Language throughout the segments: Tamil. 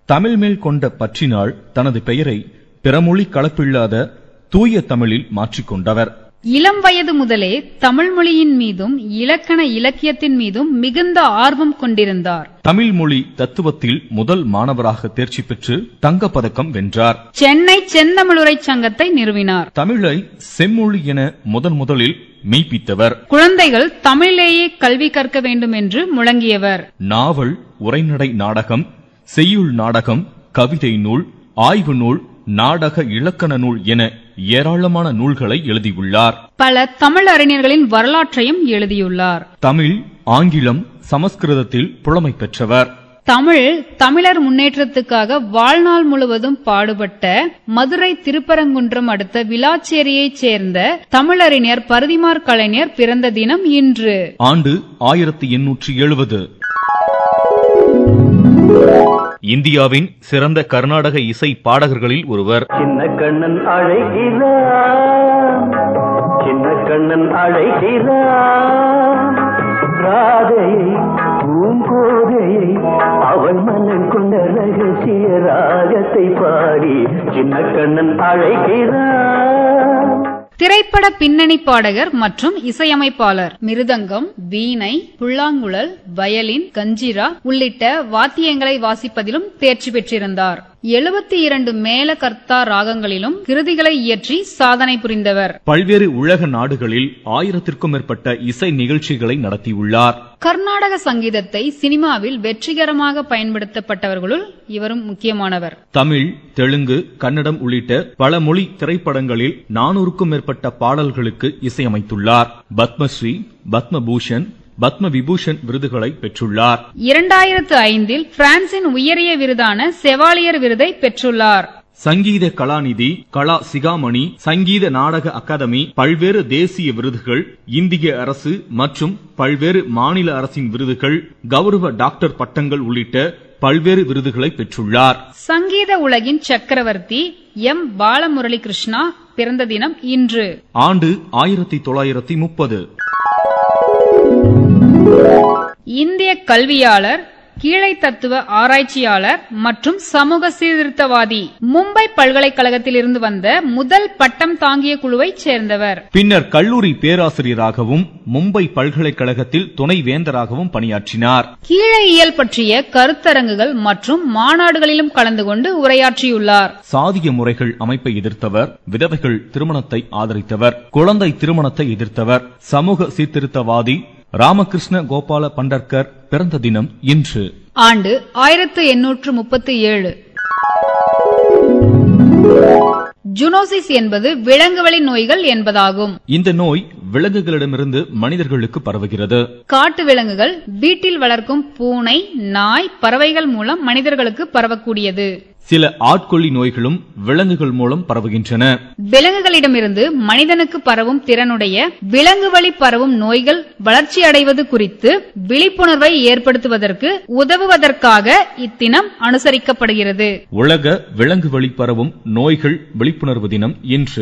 தமிழ் மேல் கொண்ட பற்றினால் தனது பெயரை பிறமொழி கலப்பில்லாத தூய தமிழில் மாற்றிக்கொண்டவர் இளம் வயது முதலே தமிழ் மொழியின் மீதும் இலக்கண இலக்கியத்தின் மீதும் மிகுந்த ஆர்வம் கொண்டிருந்தார் தமிழ் மொழி தத்துவத்தில் முதல் மாணவராக தேர்ச்சி பெற்று தங்கப் பதக்கம் வென்றார் சென்னை செந்தமிழுரை சங்கத்தை நிறுவினார் தமிழை செம்மொழி என முதன் முதலில் மெய்ப்பித்தவர் குழந்தைகள் தமிழிலேயே கல்வி கற்க வேண்டும் என்று முழங்கியவர் நாவல் உரைநடை நாடகம் செய்யுள் நாடகம் கவிதை நூல் ஆய்வு நூல் நாடக இலக்கண நூல் என ஏராளமான நூல்களை எழுதியுள்ளார் பல தமிழ் அறிஞர்களின் வரலாற்றையும் எழுதியுள்ளார் தமிழ் ஆங்கிலம் சமஸ்கிருதத்தில் புலமை பெற்றவர் தமிழ் தமிழர் முன்னேற்றத்துக்காக வாழ்நாள் முழுவதும் பாடுபட்ட மதுரை திருப்பரங்குன்றம் அடுத்த விளாச்சேரியைச் சேர்ந்த தமிழறிஞர் பருதிமார் கலைஞர் பிறந்த தினம் இன்று ஆண்டு ஆயிரத்தி எண்ணூற்றி எழுபது இந்தியாவின் சிறந்த கர்நாடக இசை பாடகர்களில் ஒருவர் சின்ன கண்ணன் அழைக்கிறான் சின்ன கண்ணன் அழைக்கிறான் ராதையை பூங்கோதையை அவள் மன்னன் கொண்ட ரகசிய ராகத்தை பாடி சின்ன கண்ணன் அழைக்கிறான் திரைப்பட பின்னணி பாடகர் மற்றும் இசையமைப்பாளர் மிருதங்கம் வீணை புல்லாங்குழல் வயலின் கஞ்சிரா உள்ளிட்ட வாத்தியங்களை வாசிப்பதிலும் தேர்ச்சி பெற்றிருந்தார் எழுபத்தி இரண்டு மேல கர்த்தா ராகங்களிலும் கிருதிகளை இயற்றி சாதனை புரிந்தவர் பல்வேறு உலக நாடுகளில் ஆயிரத்திற்கும் மேற்பட்ட இசை நிகழ்ச்சிகளை நடத்தியுள்ளார் கர்நாடக சங்கீதத்தை சினிமாவில் வெற்றிகரமாக பயன்படுத்தப்பட்டவர்களுள் இவரும் முக்கியமானவர் தமிழ் தெலுங்கு கன்னடம் உள்ளிட்ட பல மொழி திரைப்படங்களில் நானூறுக்கும் மேற்பட்ட பாடல்களுக்கு இசையமைத்துள்ளார் பத்மஸ்ரீ பத்மபூஷன் பத்ம விபூஷன் விருதுகளை பெற்றுள்ளார் இரண்டாயிரத்து ஐந்தில் பிரான்சின் உயரிய விருதான செவாலியர் விருதை பெற்றுள்ளார் சங்கீத கலாநிதி கலா சிகாமணி சங்கீத நாடக அகாதமி பல்வேறு தேசிய விருதுகள் இந்திய அரசு மற்றும் பல்வேறு மாநில அரசின் விருதுகள் கௌரவ டாக்டர் பட்டங்கள் உள்ளிட்ட பல்வேறு விருதுகளை பெற்றுள்ளார் சங்கீத உலகின் சக்கரவர்த்தி எம் பாலமுரளி கிருஷ்ணா பிறந்த தினம் இன்று ஆண்டு ஆயிரத்தி தொள்ளாயிரத்தி முப்பது இந்திய கல்வியாளர் கீழை தத்துவ ஆராய்ச்சியாளர் மற்றும் சமூக சீர்திருத்தவாதி மும்பை பல்கலைக்கழகத்திலிருந்து வந்த முதல் பட்டம் தாங்கிய குழுவைச் சேர்ந்தவர் பின்னர் கல்லூரி பேராசிரியராகவும் மும்பை பல்கலைக்கழகத்தில் துணை வேந்தராகவும் பணியாற்றினார் கீழையியல் பற்றிய கருத்தரங்குகள் மற்றும் மாநாடுகளிலும் கலந்து கொண்டு உரையாற்றியுள்ளார் சாதிய முறைகள் அமைப்பை எதிர்த்தவர் விதவைகள் திருமணத்தை ஆதரித்தவர் குழந்தை திருமணத்தை எதிர்த்தவர் சமூக சீர்திருத்தவாதி ராமகிருஷ்ண கோபால பண்டர்கர் பிறந்த தினம் இன்று ஆண்டு ஆயிரத்து எண்ணூற்று முப்பத்தி ஏழு ஜுனோசிஸ் என்பது விலங்குவழி நோய்கள் என்பதாகும் இந்த நோய் விலங்குகளிடமிருந்து மனிதர்களுக்கு பரவுகிறது காட்டு விலங்குகள் வீட்டில் வளர்க்கும் பூனை நாய் பறவைகள் மூலம் மனிதர்களுக்கு பரவக்கூடியது சில ஆட்கொள்ளி நோய்களும் விலங்குகள் மூலம் பரவுகின்றன விலங்குகளிடமிருந்து மனிதனுக்கு பரவும் திறனுடைய விலங்கு வழி பரவும் நோய்கள் வளர்ச்சி அடைவது குறித்து விழிப்புணர்வை ஏற்படுத்துவதற்கு உதவுவதற்காக இத்தினம் அனுசரிக்கப்படுகிறது உலக விலங்கு வழி பரவும் நோய்கள் விழிப்புணர்வு தினம் இன்று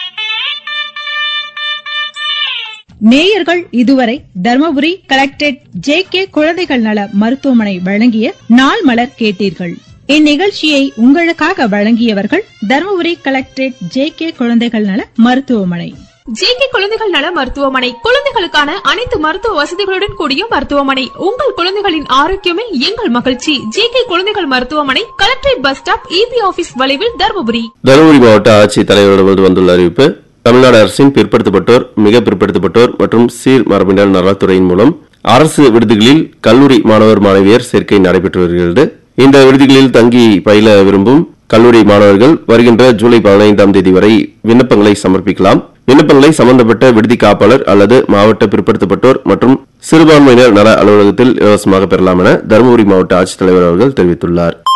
நேயர்கள் இதுவரை தர்மபுரி கலெக்டரேட் ஜே கே குழந்தைகள் நல மருத்துவமனை வழங்கிய நாள் மலர் கேட்டீர்கள் இந்நிகழ்ச்சியை உங்களுக்காக வழங்கியவர்கள் தர்மபுரி கலெக்டரேட் ஜே கே குழந்தைகள் நல மருத்துவமனை ஜேகே குழந்தைகள் நல மருத்துவமனை குழந்தைகளுக்கான அனைத்து மருத்துவ வசதிகளுடன் கூடிய மருத்துவமனை உங்கள் குழந்தைகளின் ஆரோக்கியமே எங்கள் மகிழ்ச்சி ஜேகே குழந்தைகள் மருத்துவமனை collectorate bus stop EB office வளைவில் தருமபுரி தருமபுரி மாவட்ட ஆட்சித் தலைவரிடமிருந்து வந்துள்ள அறிவிப்பு தமிழ்நாடு அரசின் பிற்படுத்தப்பட்டோர் மிக பிற்படுத்தப்பட்டோர் மற்றும் சீர் மரபினர் நலத்துறையின் மூலம் அரசு விடுதிகளில் கல்லூரி மாணவர் மாணவியர் சேர்க்கை நடைபெற்று வருகிறது இந்த விடுதிகளில் தங்கி பயில விரும்பும் கல்லூரி மாணவர்கள் வருகின்ற ஜூலை பதினைந்தாம் தேதி வரை விண்ணப்பங்களை சமர்ப்பிக்கலாம் விண்ணப்பங்களை சம்பந்தப்பட்ட விடுதி காப்பாளர் அல்லது மாவட்ட பிற்படுத்தப்பட்டோர் மற்றும் சிறுபான்மையினர் நல அலுவலகத்தில் இலவசமாக பெறலாம் என தருமபுரி மாவட்ட ஆட்சித்தலைவர் அவர்கள் தெரிவித்துள்ளார்